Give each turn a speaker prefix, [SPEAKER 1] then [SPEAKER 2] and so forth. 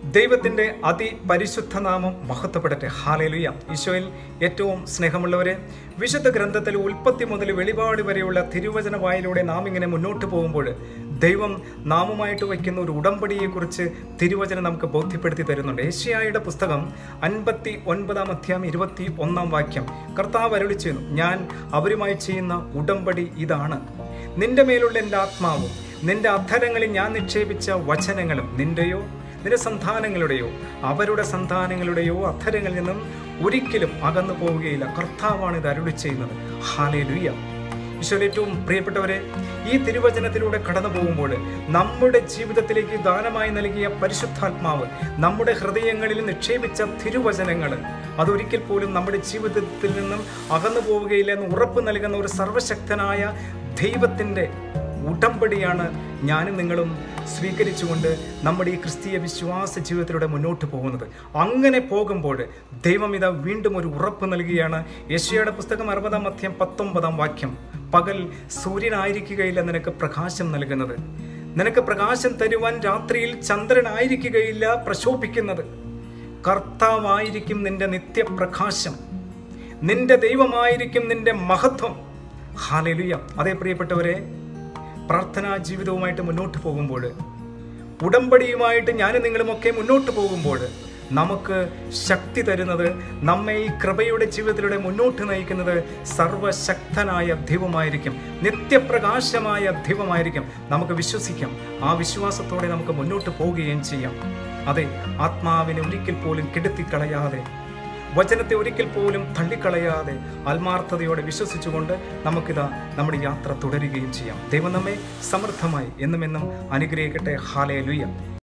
[SPEAKER 1] ദൈവത്തിൻ്റെ അതിപരിശുദ്ധ നാമം മഹത്വപ്പെടട്ടെ ഹാലേലുയ ഈശോയിൽ ഏറ്റവും സ്നേഹമുള്ളവരെ വിശുദ്ധ ഗ്രന്ഥത്തിൽ ഉൽപ്പത്തി മുതൽ വെളിപാട് വരെയുള്ള തിരുവചന വായിലൂടെ നാം ഇങ്ങനെ മുന്നോട്ട് പോകുമ്പോൾ ദൈവം നാമുമായിട്ട് വയ്ക്കുന്ന ഒരു ഉടമ്പടിയെക്കുറിച്ച് തിരുവചനം നമുക്ക് ബോധ്യപ്പെടുത്തി തരുന്നുണ്ട് ഏഷ്യായുടെ പുസ്തകം അൻപത്തി ഒൻപതാം അധ്യായം ഇരുപത്തി ഒന്നാം വാക്യം കർത്താവ് അരുളി ചെയ്യുന്നു ഞാൻ അവരുമായി ചെയ്യുന്ന ഉടമ്പടി ഇതാണ് നിന്റെ മേലുള്ള എൻ്റെ ആത്മാവും നിന്റെ അധരങ്ങളിൽ ഞാൻ നിക്ഷേപിച്ച വചനങ്ങളും നിന്റെയോ നിന്റെ സന്താനങ്ങളുടെയോ അവരുടെ സന്താനങ്ങളുടെയോ അധരങ്ങളിൽ നിന്നും ഒരിക്കലും അകന്നു പോവുകയില്ല കർത്താവാണ് ഇത് അരുളി ചെയ്യുന്നത് ഹാലേ ലുയ്യ ഈശോയുടെ ഏറ്റവും പ്രിയപ്പെട്ടവരെ ഈ തിരുവചനത്തിലൂടെ കടന്നു പോകുമ്പോൾ നമ്മുടെ ജീവിതത്തിലേക്ക് ദാനമായി നൽകിയ പരിശുദ്ധാത്മാവ് നമ്മുടെ ഹൃദയങ്ങളിൽ നിക്ഷേപിച്ച തിരുവചനങ്ങൾ അതൊരിക്കൽ പോലും നമ്മുടെ ജീവിതത്തിൽ നിന്നും അകന്നു പോവുകയില്ല എന്ന് ഉറപ്പ് നൽകുന്ന ഒരു സർവശക്തനായ ദൈവത്തിൻ്റെ ഉടമ്പടിയാണ് ഞാനും നിങ്ങളും സ്വീകരിച്ചുകൊണ്ട് നമ്മുടെ ഈ ക്രിസ്തീയ വിശ്വാസ ജീവിതത്തിലൂടെ മുന്നോട്ട് പോകുന്നത് അങ്ങനെ പോകുമ്പോൾ ദൈവം ഇതാ വീണ്ടും ഒരു ഉറപ്പ് നൽകുകയാണ് യശയുടെ പുസ്തകം അറുപതാം അധ്യം പത്തൊമ്പതാം വാക്യം പകൽ സൂര്യനായിരിക്കുകയില്ല നിനക്ക് പ്രകാശം നൽകുന്നത് നിനക്ക് പ്രകാശം തരുവാൻ രാത്രിയിൽ ചന്ദ്രനായിരിക്കുകയില്ല പ്രശോഭിക്കുന്നത് കർത്താവായിരിക്കും നിന്റെ നിത്യപ്രകാശം നിന്റെ ദൈവമായിരിക്കും നിന്റെ മഹത്വം ഹാലലുയ അതേ പ്രിയപ്പെട്ടവരെ പ്രാർത്ഥനാ ജീവിതവുമായിട്ട് മുന്നോട്ട് പോകുമ്പോൾ ഉടമ്പടിയുമായിട്ട് ഞാനും നിങ്ങളുമൊക്കെ മുന്നോട്ട് പോകുമ്പോൾ നമുക്ക് ശക്തി തരുന്നത് നമ്മെ ഈ കൃപയുടെ ജീവിതത്തിലൂടെ മുന്നോട്ട് നയിക്കുന്നത് സർവശക്തനായ ദൈവമായിരിക്കും നിത്യപ്രകാശമായ ദൈവമായിരിക്കും നമുക്ക് വിശ്വസിക്കാം ആ വിശ്വാസത്തോടെ നമുക്ക് മുന്നോട്ട് പോവുകയും ചെയ്യാം അതെ ആത്മാവിനെ ഒരിക്കൽ പോലും കെടുത്തിക്കളയാതെ വചനത്തെ ഒരിക്കൽ പോലും തള്ളിക്കളയാതെ ആത്മാർത്ഥതയോടെ വിശ്വസിച്ചുകൊണ്ട് നമുക്കിതാ നമ്മുടെ യാത്ര തുടരുകയും ചെയ്യാം ദൈവം നമ്മെ സമൃദ്ധമായി എന്നും എന്നും അനുഗ്രഹിക്കട്ടെ ഹാലേ ലുയ്യ